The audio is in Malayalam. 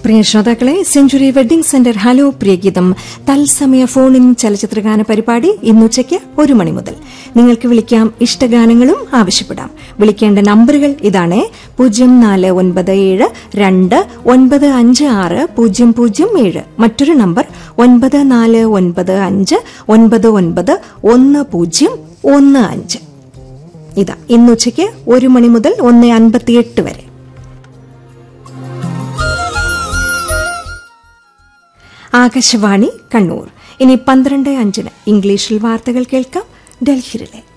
പ്രിയ ശ്രോതാക്കളെ സെഞ്ചുറി വെഡ്ഡിംഗ് സെന്റർ ഹലോ പ്രിയഗീതം തത്സമയ ഫോണിൻ ചലച്ചിത്രഗാന പരിപാടി ഇന്നുച്ചയ്ക്ക് ഒരു മണി മുതൽ നിങ്ങൾക്ക് വിളിക്കാം ഇഷ്ടഗാനങ്ങളും ആവശ്യപ്പെടാം വിളിക്കേണ്ട നമ്പറുകൾ ഇതാണ് പൂജ്യം നാല് ഒൻപത് ഏഴ് രണ്ട് ഒൻപത് അഞ്ച് ആറ് പൂജ്യം പൂജ്യം ഏഴ് മറ്റൊരു നമ്പർ ഒൻപത് നാല് ഒൻപത് അഞ്ച് ഒൻപത് ഒൻപത് ഒന്ന് പൂജ്യം ഒന്ന് അഞ്ച് ഇതാ ഇന്നുച്ചയ്ക്ക് ഒരു മണി മുതൽ ഒന്ന് അൻപത്തിയെട്ട് വരെ ആകാശവാണി കണ്ണൂർ ഇനി പന്ത്രണ്ട് അഞ്ചിന് ഇംഗ്ലീഷിൽ വാർത്തകൾ കേൾക്കാം ഡൽഹിയിലെ